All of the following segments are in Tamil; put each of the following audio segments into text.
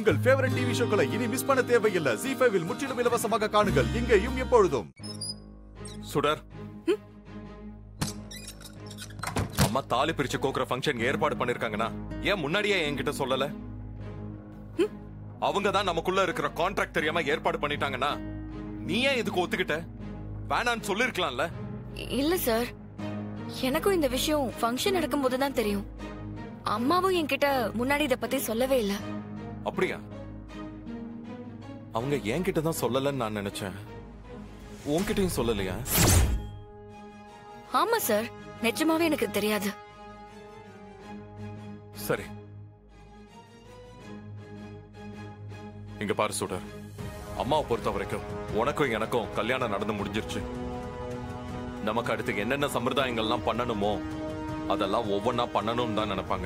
உங்கள் ஃபேவரட் டிவி ஷோக்களை இனி மிஸ் பண்ண தேவையில்லை ஜி ஃபைவில் முற்றிலும் இலவசமாக காணுங்கள் இங்கேயும் எப்பொழுதும் சுடர் அம்மா தாலி பிரிச்சு கோக்குற ஃபங்க்ஷன் ஏற்பாடு பண்ணிருக்காங்கன்னா ஏன் முன்னாடியே என்கிட்ட சொல்லல அவங்க தான் நமக்குள்ள இருக்கிற கான்ட்ராக்ட் தெரியாம ஏற்பாடு பண்ணிட்டாங்கன்னா நீ ஏன் இதுக்கு ஒத்துக்கிட்ட வேணான்னு சொல்லிருக்கலாம்ல இல்ல சார் எனக்கும் இந்த விஷயம் ஃபங்க்ஷன் நடக்கும்போது தான் தெரியும் அம்மாவும் என்கிட்ட முன்னாடி இத பத்தி சொல்லவே இல்ல அப்படியா அவங்க என்கிட்ட தான் சொல்லலன்னு நான் நினைச்சேன் உன்கிட்டயும் சொல்லலையா ஆமா சார் நிஜமாவே எனக்கு தெரியாது சரி இங்க பாரு சுடர் அம்மாவை பொறுத்த வரைக்கும் உனக்கும் எனக்கும் கல்யாணம் நடந்து முடிஞ்சிருச்சு நமக்கு அடுத்து என்னென்ன சம்பிரதாயங்கள்லாம் பண்ணணுமோ அதெல்லாம் ஒவ்வொன்னா பண்ணணும்னு தான் நினைப்பாங்க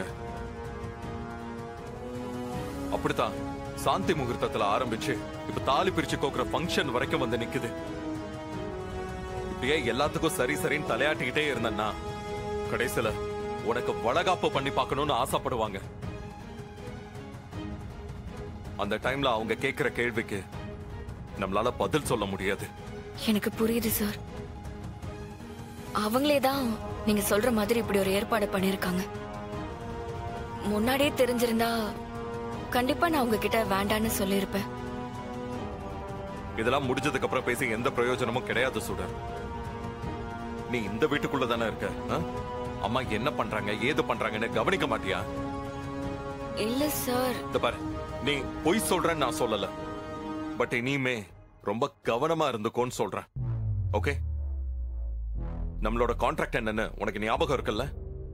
அப்படித்தான் சாந்தி முகூர்த்தத்துல ஆரம்பிச்சு இப்ப தாலி பிரிச்சு கோக்குற ஃபங்க்ஷன் வரைக்கும் வந்து நிக்குது இப்படியே எல்லாத்துக்கும் சரி சரின்னு தலையாட்டிக்கிட்டே இருந்தேன்னா கடைசியில உனக்கு வளகாப்பு பண்ணி பார்க்கணும்னு ஆசைப்படுவாங்க அந்த டைம்ல அவங்க கேக்குற கேள்விக்கு நம்மளால பதில் சொல்ல முடியாது எனக்கு புரியுது சார் அவங்களே தான் நீங்க சொல்ற மாதிரி இப்படி ஒரு ஏற்பாடு பண்ணிருக்காங்க முன்னாடியே தெரிஞ்சிருந்தா கண்டிப்பா நான் உங்ககிட்ட வேண்டான்னு சொல்லியிருப்பேன் இதெல்லாம் முடிஞ்சதுக்கு அப்புறம் பேசி எந்த பிரயோஜனமும் கிடையாது சுடர் நீ இந்த வீட்டுக்குள்ள தானே இருக்க ஆ? அம்மா என்ன பண்றாங்க ஏது பண்றாங்கன்னு கவனிக்க மாட்டியா இல்ல சார் இந்த பாரு நீ பொய் சொல்றேன்னு நான் சொல்லல பட் இனிமே ரொம்ப கவனமா இருந்துக்கோன்னு சொல்றேன் ஓகே நம்மளோட கான்ட்ராக்ட் என்னன்னு உனக்கு ஞாபகம் இருக்குல்ல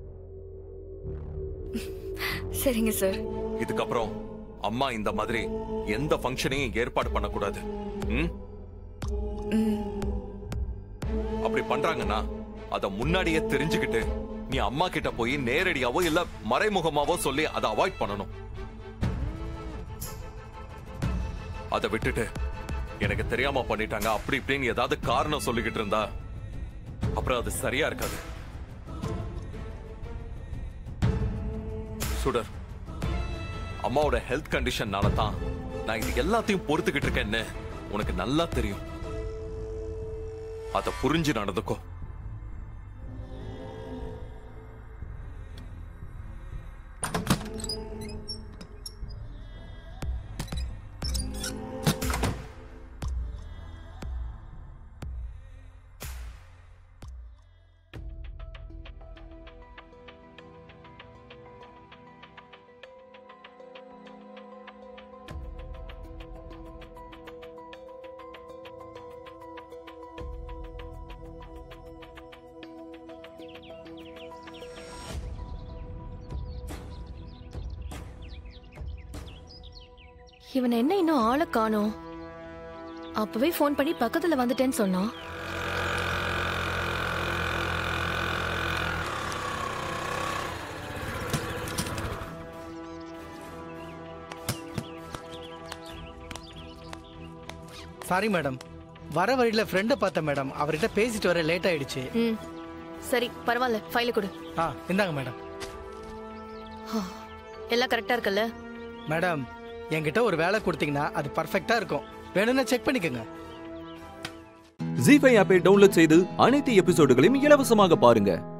சரிங்க சார் இதுக்கப்புறம் அம்மா இந்த மாதிரி எந்த ஃபங்க்ஷனையும் ஏற்பாடு பண்ணக்கூடாது ம்? ம், அப்படி பண்றாங்கன்னா அத முன்னாடியே தெரிஞ்சுக்கிட்டு நீ அம்மா கிட்ட போய் நேரடியாவோ இல்ல மறைமுகமாவோ சொல்லி அதை அவாய்ட் பண்ணணும் அதை விட்டுட்டு எனக்கு தெரியாம பண்ணிட்டாங்க அப்படி இப்படின்னு ஏதாவது காரணம் சொல்லிக்கிட்டு இருந்தா அப்புறம் அது சரியா இருக்காது சுடர் அம்மாவோட ஹெல்த் கண்டிஷன்னால தான் நான் இது எல்லாத்தையும் பொறுத்துக்கிட்டு இருக்கேன்னு உனக்கு நல்லா தெரியும் அத புரிஞ்சு நடந்துக்கோ இவன் என்ன இன்னும் ஆளை காணோம் அப்பவே ஃபோன் பண்ணி பக்கத்துல வந்துட்டேன்னு சொன்னான் சாரி மேடம் வர வழியில ஃப்ரெண்டை பார்த்தேன் மேடம் அவர்கிட்ட பேசிட்டு வர லேட் ஆயிடுச்சு ம் சரி பரவாயில்ல ஃபைல கொடு ஆ இந்தாங்க மேடம் எல்லாம் கரெக்டா இருக்குல்ல மேடம் என்கிட்ட ஒரு வேலை கொடுத்தீங்கன்னா அது பர்ஃபெக்டா இருக்கும் வேணும்னா செக் பண்ணிக்கோங்க ஜி ஃபைவ் ஆப்பை டவுன்லோட் செய்து அனைத்து எபிசோடுகளையும் இலவசமாக பாருங்க